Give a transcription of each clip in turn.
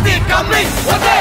Coming, coming, okay.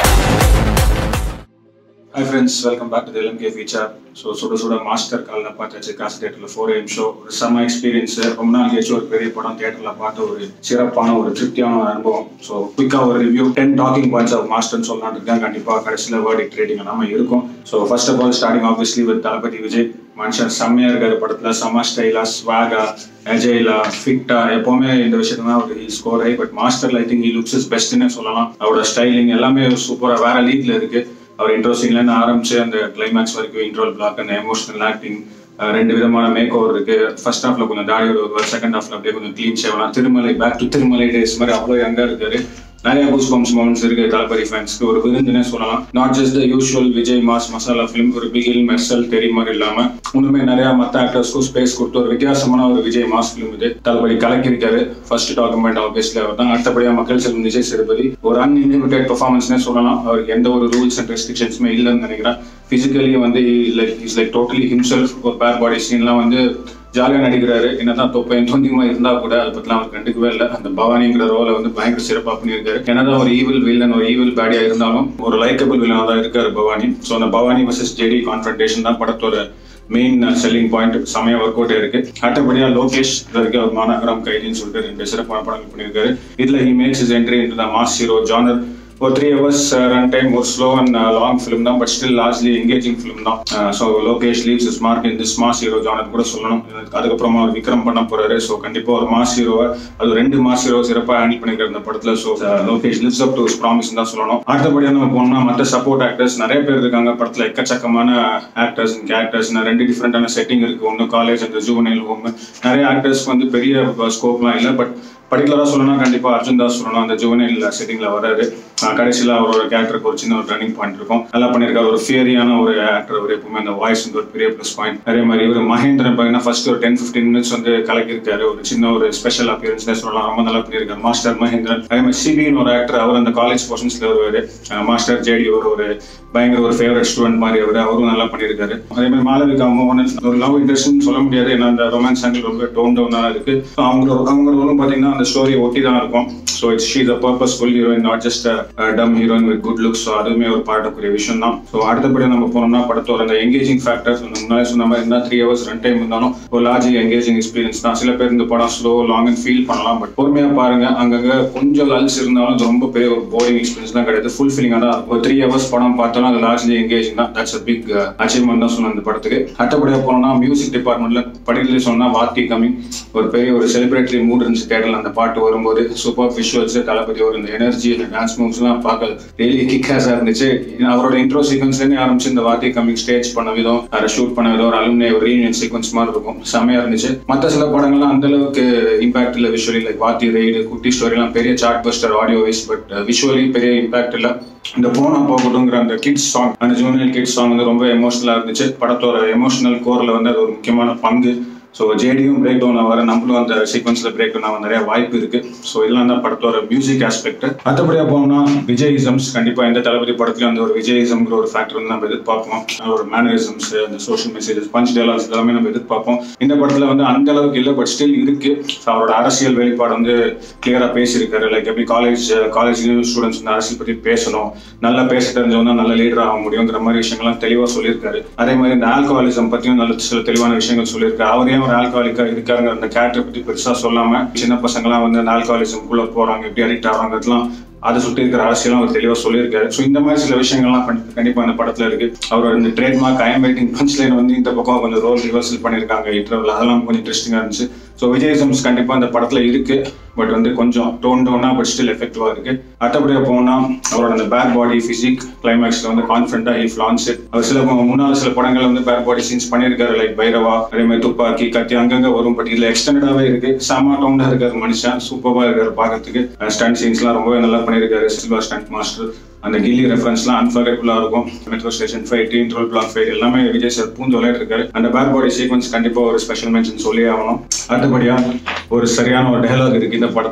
Hi friends welcome back to LMK feature so சுட சுட master காலில் பார்த்தாச்சு காசு தேட்டரில் ஃபோர் எம் ஷோ ஒரு செம்ம எக்ஸ்பீரியன்ஸ் ரொம்ப நாள் கழிச்சு ஒரு பெரிய படம் தேட்டரில் பார்த்த ஒரு சிறப்பான ஒரு திருப்தியான ஒரு அனுபவம் ஸோ குயிக்காக ஒரு review ten talking points of மாஸ்டர்னு சொல்லலாம்னு இருக்கேன் கண்டிப்பாக கடைசியில் வேர்டிக் ட்ரேடிங் எல்லாமே இருக்கும் so first of all starting obviously with Thalapathy Vijay மனுஷன் செம்மையா இருக்காரு படத்துல செம்ம ஸ்டைலா ஸ்வாகா அஜய்லா ஃபிட்டா எப்பவுமே இந்த விஷயத்துல ஒரு score high but Master I think he looks is பெஸ்ட்னே சொல்லலாம் அவரோட ஸ்டைலிங் எல்லாமே சூப்பரா வேற லீக்ல இருக்கு அவர் இன்ட்ரோ சீன்லேருந்து ஆரம்பிச்சு அந்த கிளைமேக்ஸ் வரைக்கும் இன்ட்ரோல் பிளாக் அந்த எமோஷனல் ஆக்டிங் ரெண்டு விதமான மேக் ஓவர் இருக்கு ஃபர்ஸ்ட் ஹாஃப்ல கொஞ்சம் தாடி வருவார் செகண்ட் ஹாஃப்ல அப்படியே கொஞ்சம் க்ளீன் ஷேவலாம் Tirumalai back to Tirumalai days மாதிரி அவ்வளோ யங்கா இருக்காரு நிறைய கூஸ் பம்ப்ஸ் மோமெண்ட்ஸ் இருக்கு தளபதி ஃபேன்ஸ்க்கு ஒரு விருந்துனே சொல்லலாம் not just the usual Vijay mass masala film ஒரு பிகில் மெர்சல் தெரி மாதிரி இல்லாம இன்னுமே நிறைய மத்த ஆக்டர்ஸ்க்கும் ஸ்பேஸ் கொடுத்து ஒரு வித்தியாசமான ஒரு விஜய் மாஸ் ஃபிலிம் இது தளபதி கலக்கியிருக்காரு ஃபர்ஸ்ட் டாக்குமெண்ட் ஆப்வியஸ்லி அவர் தான் அடுத்தபடியா மக்கள் செல்வம் விஜய் சேதுபதி ஒரு அன்இன்லிமிட்டட் பெர்ஃபார்மன்ஸ்னே சொல்லலாம் அவருக்கு எந்த ஒரு ரூல்ஸ் அண்ட் ரெஸ்ட்ரிக்ஷன்ஸுமே இல்லைன்னு நினைக்கிறேன் பிசிக்கலி வந்து like is like totally himself ஒரு பேர் பாடி சீன்லாம் வந்து ஜாலியாக நடிக்கிறாரு என்னதான் தொப்பையும் தொந்தியமா இருந்தா கூட அதை பத்திலாம் அவர் கண்டுக்கவே இல்லை அந்த பவானிங்கிற ரோலை வந்து பயங்கர சிறப்பாக பண்ணியிருக்காரு என்னதான் ஒரு ஈவில் வில்லன் ஒரு ஈவில் பேடியா இருந்தாலும் ஒரு லைக்கபிள் வில்லனாக தான் இருக்காரு பவானி ஸோ அந்த பவானி வர்சஸ் ஜெடி கான்ஃபரன்டேஷன் தான் படத்தோட மெயின் செல்லிங் பாயிண்ட் செமையா ஒர்க் அவுட் இருக்கு அடுத்தபடியா லோகேஷ் இது வரைக்கும் அவர் மாநகரம் கைதின்னு சொல்லிட்டு ரெண்டு சிறப்பான படங்கள் பண்ணியிருக்காரு இதுல he makes is entry in the mass hero genre ஒரு த்ரீ ஹவர்ஸ் ரன் டைம் ஒரு ஸ்லோ அண்ட் லாங் ஃபிலிம் தான் but still largely engaging film தான் so Lokesh leaves is mark in this mass hero genre கூட சொல்லணும் அதுக்கப்புறமா அவர் விக்ரம் பண்ண போறாரு so கண்டிப்பா ஒரு மாஸ் ஹீரோவை அது ரெண்டு மாஸ் ஹீரோ சிறப்பாக ஹேண்டில் பண்ணிக்கிற இந்த படத்துல so Lokesh lives up to promise தான் சொல்லணும் அடுத்தபடியாக நம்ம போனோம்னா மற்ற சப்போர்ட் ஆக்டர்ஸ் நிறைய பேர் இருக்காங்க படத்துல எக்கச்சக்கமான ஆக்டர்ஸ் அண்ட் கேரக்டர்ஸ் ரெண்டு டிஃப்ரெண்டான செட்டிங் இருக்கு ஒன்று காலேஜ் அந்த ஜூவனைல் ஹோம் நிறைய ஆக்டர்ஸ்க்கு வந்து பெரிய ஸ்கோப்லாம் இல்லை பட் பர்டிகுலரா சொல்லணும்னா கண்டிப்பா அர்ஜுன் தாஸ் சொல்லணும் அந்த ஜுவனைல் செட்டிங்ல வராரு கடைசியில அவரோட கேரக்டருக்கு ஒரு சின்ன ஒரு ரன்னிங் பாயிண்ட் இருக்கும் நல்லா பண்ணியிருக்காரு ஒரு ஃபியரியான ஒரு ஆக்டர் அவர் எப்பவுமே அந்த வாய்ஸ் வந்து ஒரு பெரிய ப்ளஸ் பாயிண்ட் அதே மாதிரி இவர் மகேந்திரன் பாத்தீங்கன்னா ஃபர்ஸ்ட் ஒரு டென் ஃபிஃப்டீன் மினிட்ஸ் வந்து கலக்கியிருக்காரு ஒரு சின்ன ஒரு ஸ்பெஷல் அப்பியரன்ஸ் சொல்லலாம் ரொம்ப நல்லா பண்ணியிருக்காரு மாஸ்டர் மகேந்திரன் அதே மாதிரி சிபின்னு ஒரு ஆக்டர் அவர் அந்த காலேஜ் போர்ஷன்ஸ்ல வருவாரு மாஸ்டர் ஜேடி அவர் ஒரு பயங்கர ஒரு ஃபேவரட் ஸ்டூடெண்ட் மாதிரி அவர் அவரும் நல்லா பண்ணியிருக்காரு அதே மாதிரி மாளவிகா மோகன் ஒரு லவ் இன்ட்ரெஸ்ட்னு சொல்ல முடியாது ஏன்னா அந்த ரொமான்ஸ் ஆங்கிள் ரொம்ப டோன் டவுனா இருக்கு அவங்க அவங்க ரோலும் பாத்தீங்கன்னா அந்த ஸ்டோரியை ஒட்டி தான் இருக்கும் so it's she the purposeful heroine not just dumb heroine with good looks so அதுவுமே ஒரு பாடக்கூடிய விஷயம் தான் ஸோ அடுத்தபடியாக நம்ம போனோம்னா படத்தோட அந்த எங்கேஜிங் ஃபேக்டர்ஸ் முன்னாடி சொன்ன மாதிரி இருந்தால் த்ரீ ஹவர்ஸ் ரன் டைம் இருந்தாலும் ஒரு லார்ஜ் எங்கேஜிங் எக்ஸ்பீரியன்ஸ் தான் சில பேர் இந்த படம் ஸ்லோ லாங் அண்ட் ஃபீல் பண்ணலாம் பட் பொறுமையாக பாருங்க அங்கங்க கொஞ்சம் லல்ஸ் இருந்தாலும் அது ரொம்ப பெரிய ஒரு போரிங் எக்ஸ்பீரியன்ஸ் தான் கிடையாது ஃபுல் ஃபீலிங்காக தான் ஒரு த்ரீ ஹவர்ஸ் படம் பார்த்தாலும் அது லார்ஜ்லி எங்கேஜிங் தான் தட்ஸ் அ பிக் அச்சீவ்மெண்ட் தான் சொன்ன அந்த படத்துக்கு அடுத்தபடியாக போனோம்னா மியூசிக் டிபார்ட்மெண்ட்ல படிக்கல சொன்னா வாத்தி கமிங் ஒரு பெரிய ஒரு செலிப்ரேட்டரி மூட் இருந்துச்சு தேடல அந்த பாட்டு வரும்போது சூப்பர் விஷுவல்ஸ் தளபதி ஒரு இந்த எனர்ஜி இந்த டான்ஸ் மூவ்ஸ் எல்லாம் பார்க்க டெய்லி கிக்காஸா இருந்துச்சு அவரோட இன்ட்ரோ சீக்வன்ஸ்ல இருந்து ஆரம்பிச்சு இந்த வாத்தி கமிங் ஸ்டேஜ் பண்ண விதம் அதை ஷூட் பண்ண விதம் ஒரு அலுமினே ஒரு ரீயூனியன் சீக்வன்ஸ் மாதிரி இருக்கும் செமையா இருந்துச்சு மற்ற சில படங்கள்லாம் அந்த அளவுக்கு இம்பாக்ட் இல்ல visually like Vaathi raid Kutti story எல்லாம் பெரிய chart buster audio wise but visually பெரிய இம்பாக்ட் இல்ல இந்த போனா போகட்டுங்கிற அந்த கிட்ஸ் சாங் அந்த ஜூனியர் கிட்ஸ் சாங் வந்து ரொம்ப எமோஷனலா இருந்துச்சு படத்தோட எமோஷனல் கோர்ல வந்து அது ஒரு முக்கியமான பங்கு ஸோ ஜேடியும் பிரேக் டவுன் ஆகிற நம்மளும் அந்த சீக்வன்ஸ்ல பிரேக் டவுன் ஆக நிறைய வாய்ப்பு இருக்கு ஸோ இதெல்லாம் தான் படத்தோட மியூசிக் ஆஸ்பெக்ட் மற்றபடியா போனோம்னா விஜயிசம்ஸ் கண்டிப்பா எந்த தளபதி படத்துலயும் அந்த ஒரு விஜயிசம்ங்கிற ஒரு ஃபேக்டர் வந்து நம்ம எதிர்பார்ப்போம் ஒரு மேனரிசம்ஸ் அந்த சோஷியல் மெசேஜஸ் பஞ்ச் டேலாஸ் எல்லாமே நம்ம எதிர்பார்ப்போம் இந்த படத்துல வந்து அந்த அளவுக்கு இல்லை பட் ஸ்டில் இருக்கு அவரோட அரசியல் வெளிப்பாடு வந்து கிளியரா பேசியிருக்காரு லைக் எப்படி காலேஜ் காலேஜ் ஸ்டூடெண்ட்ஸ் வந்து அரசியல் பத்தி பேசணும் நல்லா பேச தெரிஞ்சவங்க நல்ல லீடர் ஆக முடியுங்கிற மாதிரி விஷயங்கள்லாம் தெளிவா சொல்லியிருக்காரு அதே மாதிரி இந்த ஆல்கஹாலிசம் பத்தியும் நல்ல சில தெளிவான விஷயங்கள் சொல்லியிருக்காரு அவரே ஒரு ஆல்கஹாலிக்கா இருக்காருங்கிற அந்த கேரக்டர் பத்தி பெருசா சொல்லாம சின்ன பசங்கலாம் வந்து அந்த ஆல்கஹாலிசம் குள்ள போறாங்க எப்படி அடிக்ட் ஆகிறாங்கிறதுலாம் அதை சுற்றி இருக்கிற அரசியலும் அவர் தெளிவாக சொல்லியிருக்காரு ஸோ இந்த மாதிரி சில விஷயங்கள்லாம் கண்டிப்பாக அந்த படத்தில் இருக்கு அவரோட இந்த trademark I'm waiting punch line வந்து இந்த பக்கம் கொஞ்சம் ரோல் ரிவர்சல் பண்ணியிருக்காங்க இன்டர்வல் அதெல்லாம் கொஞ்சம் இன்ட்ரெஸ்டிங்காக இருந்துச்சு ஸோ விஜயசம்ஸ் கண்டிப்பாக அந்த படத்தில் இருக்கு பட் வந்து கொஞ்சம் டோன் டவுனா பட் ஸ்டில் எஃபெக்டிவாக இருக்கு அடுத்தபடியாக போனா அவரோட அந்த பேக் பாடி பிசிக் கிளைமேக்ஸ்ல வந்து கான்ஃபிடண்டா ஹி ஃபிளான்ஸ் இட் அவர் சில முன்னாள் சில படங்கள் வந்து பேக் பாடி சீன்ஸ் பண்ணியிருக்காரு லைக் பைரவா அதே மாதிரி துப்பாக்கி கத்தி அங்கங்க வரும் பட் இதுல எக்ஸ்டெண்டடாவே இருக்கு சாமா டவுண்டா இருக்காரு மனுஷன் சூப்பரா இருக்காரு பார்க்கறதுக்கு ஸ்டண்ட் சீன்ஸ்லாம் ரொம்பவே நல்லா பண்ணியிருக்காரு சில்வா ஸ்டண்ட் மாஸ்டர் அந்த கில்லி ரெஃபரன்ஸ்லாம் அன்ஃபர்கெட்டபுளா இருக்கும் மெட்ரோ ஸ்டேஷன் ஃபைட் டீன் ரோல் பிளாக் ஃபைட் எல்லாமே விஜய் சார் பூந்து விளையாட்டு இருக்காரு அந்த பேக் பாடி சீக்வன்ஸ் கண்டிப்பா ஒரு ஸ்பெஷல் மென்ஷன் சொல்லி ஆகணும் அடுத்தபடியா ஒரு சரியான ஒரு டயலாக் இருக்கு இந்த படத்துல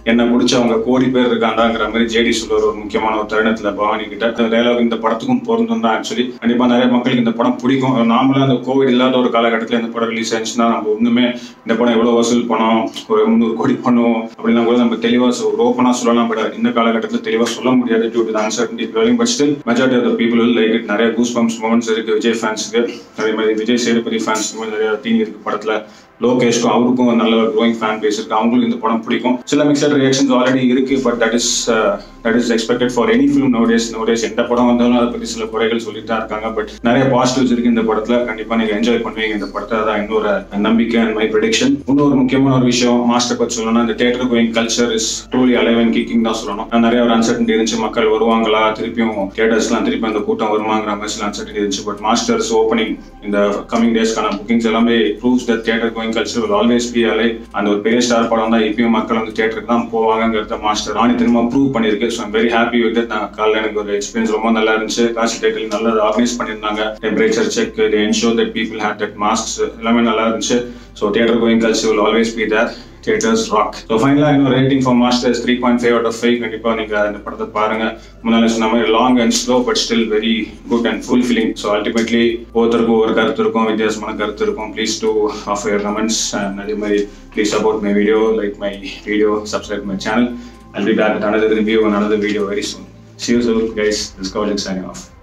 என்ன பிடிச்சவங்க கோடி பேர் இருக்காண்டாங்கிற மாதிரி ஜேடி சொல்லுவார் ஒரு முக்கியமான ஒரு தருணத்துல பவானி கிட்ட டைலாக் இந்த படத்துக்கும் பொருந்தும் தான் ஆக்சுவலி கண்டிப்பா நிறைய மக்களுக்கு இந்த படம் பிடிக்கும் நார்மலா அந்த கோவிட் இல்லாத ஒரு காலகட்டத்தில் இந்த படம் ரிலீஸ் ஆச்சுன்னா நம்ம ஒண்ணுமே இந்த படம் எவ்வளவு வசூல் பண்ணோம் ஒரு முந்நூறு கோடி பண்ணுவோம் அப்படின்னா கூட நம்ம தெளிவா ஒரு ஓப்பனா சொல்லலாம் பட் இந்த காலகட்டத்தில் தெளிவா சொல்ல முடியாது due to uncertainty but still majority of the people like it நிறைய கூஸ் பம்ப்ஸ் மூமெண்ட்ஸ் இருக்கு விஜய் ஃபேன்ஸுக்கு அதே மாதிரி விஜய் சேதுபதி ஃபேன்ஸுக்கு நிறைய தீனி இருக்கு படத்துல லோகேஷ்க்கும் அவருக்கும் ஒரு நல்ல க்ரோயிங் ஃபேன் பேஸ் இருக்கு அவங்களுக்கு இந்த படம் பிடிக்கும் சில மிக்சட் ரியாக்ஷன்ஸ் ஆல்ரெடி இருக்கு but that is that is expected for any film nowadays nowadays எந்த படம் வந்தாலும் அதை பத்தி சில குறைகள் சொல்லிட்டு தான் இருக்காங்க பட் நிறைய பாசிட்டிவ்ஸ் இருக்கு இந்த படத்துல கண்டிப்பா நீங்க என்ஜாய் பண்ணுவீங்க இந்த படத்தை அதான் இன்னொரு நம்பிக்கை அண்ட் மை ப்ரெடிக்ஷன் இன்னொரு முக்கியமான ஒரு விஷயம் மாஸ்டர் பத்தி சொல்லணும்னா இந்த theatre going culture is truly alive and kicking தான் சொல்லணும் நிறைய ஒரு அன்சர்டன்டி இருந்துச்சு மக்கள் வருவாங்களா திருப்பியும் தியேட்டர்ஸ்லாம் திருப்பி அந்த கூட்டம் வருமாங்கிற மாதிரி சில அன்சர்டன்டி இருந்துச்சு பட் மாஸ்டர்ஸ் ஓப்பனிங் இந்த கமிங் டேஸ்க்கான புக்கிங்ஸ் எல்லாமே proves the theatre going culture will always be alive அந்த ஒரு பெரிய ஸ்டார் படம் தான் இப்பயும் மக்கள் வந்து தியேட்டருக்கு தான் போவாங்கிறத மாஸ்டர் ராணி திரும்ப ப்ரூவ் பண்ணிருக்கு ஸோ வெரி ஹாப்பி வித் நான் காலையில் எனக்கு ஒரு எக்ஸ்பீரியன்ஸ் ரொம்ப நல்லா இருந்துச்சு காசி தேட்டரில் நல்லா ஆர்கனைஸ் பண்ணியிருந்தாங்க temperature check ensure that people had that mask எல்லாமே நல்லா இருந்துச்சு so theatre going culture will always be there theatres rock so ஃபைனலாக இன்னும் rating for Master's three point five out of five கண்டிப்பாக நீங்கள் இந்த படத்தை பாருங்க முன்னால சொன்ன மாதிரி long and slow but still very good and full filling so ultimately ஒவ்வொருத்தருக்கும் ஒவ்வொரு கருத்து இருக்கும் வித்தியாசமான கருத்து இருக்கும் please do of your comments and அதே மாதிரி please support my video like my video subscribe my channel I'll be back with another review and another video very soon. See you soon, guys. This is Kojak signing off.